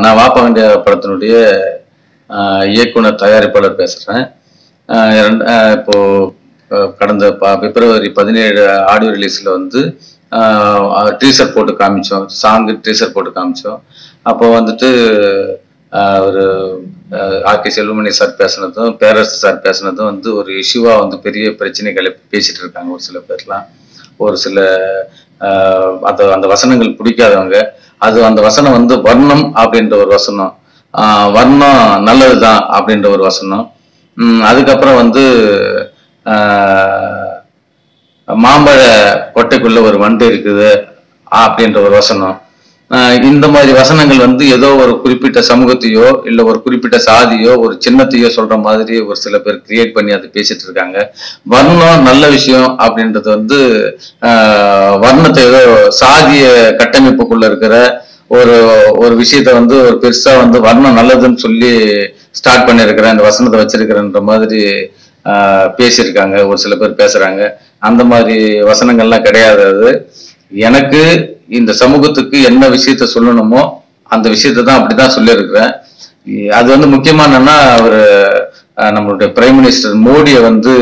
நான் வாப்பாண்டிய படத்தினுடைய ஆஹ், இயக்குனர் தயாரிப்பாளர் பேசுகிறேன் இப்போ ஆஹ், கடந்த ப- பிப்ரவரி பதினேழு ஆடியோ ரிலீஸில் வந்து டீசர் போட்டு காமிச்சோம் சாங்கு டீசர் போட்டு காமிச்சோம் அப்போ வந்துட்டு ஆஹ், ஒரு ஆர்கே செல்வமணி சார் பேசுனதும் பேரரசு சார் பேசுனதும் வந்து ஒரு இஷ்யூவாக வந்து பெரிய பிரச்சனைகளை பேசிட்டு இருக்காங்க ஒரு சில பேர்லாம் ஒரு சில ஆஹ், அந்த அந்த வசனங்கள் பிடிக்காதவங்க அது அந்த வசனம் வந்து வர்ணம் அப்படின்ற ஒரு வசனம் ஆஹ், வர்ணம் நல்லதுதான் அப்படின்ற ஒரு வசனம் உம், அதுக்கப்புறம் வந்து ஆஹ், மாம்பழ கொட்டைக்குள்ள ஒரு வண்டு இருக்குது அப்படின்ற ஒரு வசனம் ஆஹ் இந்த மாதிரி வசனங்கள் வந்து ஏதோ ஒரு குறிப்பிட்ட சமூகத்தையோ இல்ல ஒரு குறிப்பிட்ட சாதியோ ஒரு சின்னத்தையோ சொல்ற மாதிரி ஒரு சில பேர் கிரியேட் பண்ணி அதை பேசிட்டு இருக்காங்க வர்ணம் நல்ல விஷயம் அப்படின்றது வந்து ஆஹ் வர்ணத்தை ஏதோ சாதிய கட்டமைப்புக்குள்ள இருக்கிற ஒரு ஒரு விஷயத்த வந்து ஒரு பெருசா வந்து வர்ணம் நல்லதுன்னு சொல்லி ஸ்டார்ட் பண்ணியிருக்கிறேன் இந்த வசனத்தை வச்சிருக்கிறேன்ற மாதிரி ஆஹ் பேசியிருக்காங்க ஒரு சில பேர் பேசுறாங்க அந்த மாதிரி வசனங்கள்லாம் கிடையாது அது எனக்கு இந்த சமூகத்துக்கு என்ன விஷயத்த சொல்லணுமோ அந்த விஷயத்த தான் அப்படிதான் சொல்லியிருக்கிறேன் இ- அது வந்து முக்கியமா என்னன்னா அவர் நம்மளுடைய பிரைம் மினிஸ்டர் மோடியை வந்து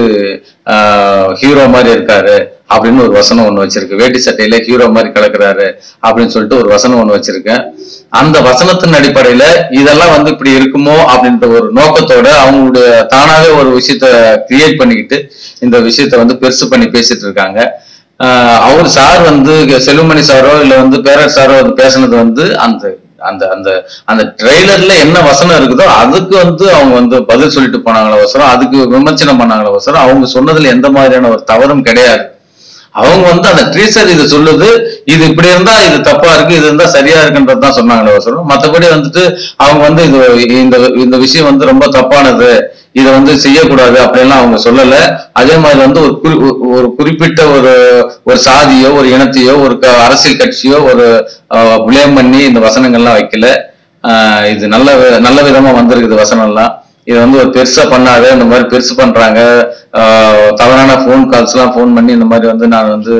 ஹீரோ மாதிரி இருக்காரு அப்படின்னு ஒரு வசனம் ஒண்ணு வச்சிருக்கு வேட்டி சட்டையில ஹீரோ மாதிரி கலக்குறாரு அப்படின்னு சொல்லிட்டு ஒரு வசனம் ஒண்ணு வச்சிருக்கேன் அந்த வசனத்தின் அடிப்படையில இதெல்லாம் வந்து இப்படி இருக்குமோ அப்படின்ற ஒரு நோக்கத்தோட அவங்களுடைய தானாவே ஒரு விஷயத்த கிரியேட் பண்ணிக்கிட்டு இந்த விஷயத்த வந்து பெருசு பண்ணி பேசிட்டு இருக்காங்க ஆஹ் அவர் சார் வந்து செல்வமணி சாரோ இல்ல வந்து பேரர் சாரோ வந்து பேசுனது வந்து அந்த அந்த அந்த அந்த ட்ரெய்லர்ல என்ன வசனம் இருக்குதோ அதுக்கு வந்து அவங்க வந்து பதில் சொல்லிட்டு போனாங்களோ வசரம் அதுக்கு விமர்சனம் பண்ணாங்களோ வசரம் அவங்க சொன்னதுல எந்த மாதிரியான ஒரு தவறும் கிடையாது அவங்க வந்து அந்த ட்ரீசர் இது சொல்லுது இது இப்படி இருந்தா இது தப்பா இருக்கு இது இருந்தா சரியா இருக்குன்றது தான் சொன்னாங்களே வசரம் மத்தபடி வந்துட்டு அவங்க வந்து இது இந்த இந்த விஷயம் வந்து ரொம்ப தப்பானது இதை வந்து செய்யக்கூடாது அப்படின்லாம் அவங்க சொல்லல அதே மாதிரி வந்து ஒரு குறி ஒரு குறிப்பிட்ட ஒரு ஒரு சாதியோ ஒரு இனத்தையோ ஒரு க- அரசியல் கட்சியோ ஒரு பிளேம் பண்ணி இந்த வசனங்கள்லாம் வைக்கல ஆஹ் இது நல்ல வி- நல்ல விதமா வந்திருக்குது வசனம்லாம் இது வந்து ஒரு பெருசா பண்ணாத இந்த மாதிரி பெருசு பண்றாங்க ஆஹ் தவறான ஃபோன் கால்ஸ் எல்லாம் ஃபோன் பண்ணி இந்த மாதிரி வந்து நான் வந்து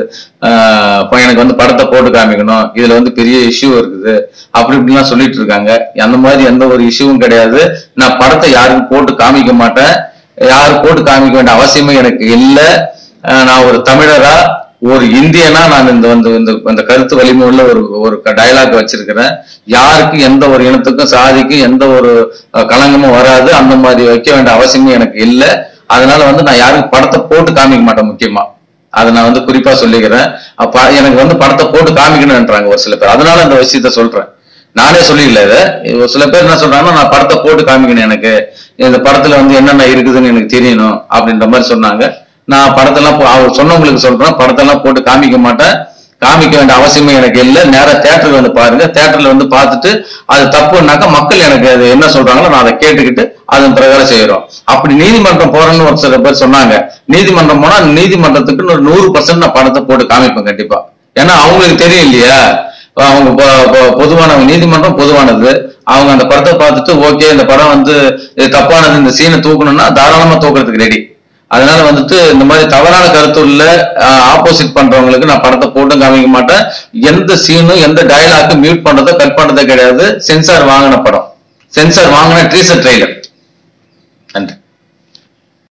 ஆஹ் இப்ப எனக்கு வந்து படத்தை போட்டு காமிக்கணும் இதுல வந்து பெரிய இஷ்யூ இருக்குது அப்படி இப்படிலாம் சொல்லிட்டு இருக்காங்க அந்த மாதிரி எந்த ஒரு இஷ்யூவும் கிடையாது நான் படத்தை யாருக்கும் போட்டு காமிக்க மாட்டேன் யாரும் போட்டு காமிக்க வேண்டிய அவசியமே எனக்கு இல்லை ஆஹ் நான் ஒரு தமிழரா ஒரு இந்தியனா நான் இந்த வந்து இந்த இந்த கருத்து வலிமை உள்ள ஒரு ஒரு டயலாக் வச்சிருக்கிறேன் யாருக்கு எந்த ஒரு இனத்துக்கும் சாதிக்கும் எந்த ஒரு அஹ், களங்கமும் வராது அந்த மாதிரி வைக்க வேண்டிய அவசியமே எனக்கு இல்லை அதனால வந்து நான் யாருக்கும் படத்தை போட்டு காமிக்க மாட்டேன் முக்கியமா அதை நான் வந்து குறிப்பா சொல்லிக்கிறேன் அப்ப எனக்கு வந்து படத்தை போட்டு காமிக்கணும்ன்றாங்க ஒரு சில பேர் அதனால இந்த விஷயத்த சொல்றேன் நானே சொல்லிக்கல இதை ஒரு சில பேர் என்ன சொல்றாங்கன்னா நான் படத்தை போட்டு காமிக்கணும் எனக்கு இந்த படத்துல வந்து என்னென்ன இருக்குதுன்னு எனக்கு தெரியணும் அப்படின்ற மாதிரி சொன்னாங்க நான் படத்தெல்லாம் போ- அவர் சொன்னவங்களுக்கு சொல்றேன் படத்தெல்லாம் போட்டு காமிக்க மாட்டேன் காமிக்க வேண்டிய அவசியமே எனக்கு இல்லை நேரா தேட்டருக்கு வந்து பாருங்க தேட்டர்ல வந்து பார்த்துட்டு அது தப்புனாக்கா மக்கள் எனக்கு அது என்ன சொல்றாங்களோ நான் அதை கேட்டுக்கிட்டு அதன் பிரகாரம் செய்யறோம் அப்படி நீதிமன்றம் போறேன்னு ஒரு சில பேர் சொன்னாங்க நீதிமன்றம் போனா அந்த நீதிமன்றத்துக்கு ஒரு நூறு பர்சன்ட் நான் படத்தை போட்டு காமிப்பேன் கண்டிப்பா ஏன்னா அவங்களுக்கு தெரியும் இல்லையா அவங்க பொ- பொ- பொதுவான நீதிமன்றம் பொதுவானது அவங்க அந்த படத்தை பார்த்துட்டு ஓகே இந்த படம் வந்து இது தப்பானது இந்த சீனை தூக்கணும்னா தாராளமா தூக்குறதுக்கு ரெடி அதனால வந்துட்டு இந்த மாதிரி தவறான கருத்துள்ள ஆப்போசிட் பண்றவங்களுக்கு நான் படத்தை போட்டும் காமிக்க மாட்டேன் எந்த சீனும் எந்த டயலாக்கும் மியூட் பண்றதோ கட் பண்றதோ கிடையாது சென்சார் வாங்கின படம் சென்சார் வாங்கின ட்ரீசர் ட்ரெய்லர் நன்றி